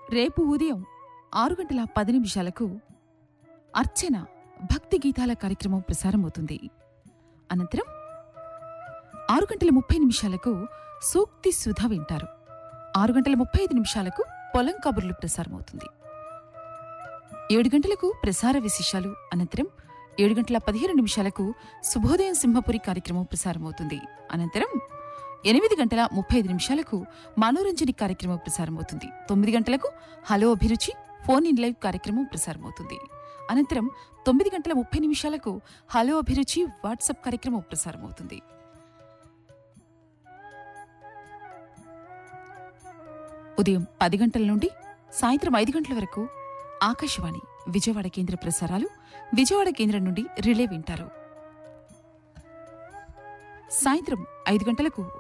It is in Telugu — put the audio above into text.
రేపు ఉదయం ఆరు గంటల పది నిమిషాలకు అర్చన భక్తి గీతాల కార్యక్రమం ప్రసారమవుతుంది అనంతరం ఆరు గంటల ముప్పై నిమిషాలకు సూక్తి సుధ వింటారు ఆరు గంటల ముప్పై ఐదు నిమిషాలకు పొలం కబుర్లు ప్రసారమవుతుంది ఏడు గంటలకు ప్రసార విశేషాలు అనంతరం ఏడు గంటల పదిహేను నిమిషాలకు శుభోదయం సింహపురి కార్యక్రమం ప్రసారమవుతుంది అనంతరం ఎనిమిది గంటల ముప్పై ఐదు నిమిషాలకు మనోరంజని కార్యక్రమం ప్రసారమవుతుంది తొమ్మిది గంటలకు హలో అభిరుచి ఫోన్ ఇన్ లైవ్ కార్యక్రమం ప్రసారమవుతుంది అనంతరం తొమ్మిది గంటల ముప్పై నిమిషాలకు హలో అభిరుచి వాట్సాప్ కార్యక్రమం ప్రసారమవుతుంది ఉదయం పది గంటల నుండి సాయంత్రం ఐదు గంటల వరకు ఆకాశవాణి విజయవాడ కేంద్ర ప్రసారాలు విజయవాడ కేంద్రం నుండి రిలే వింటారు సాయంత్రం ఐదు గంటలకు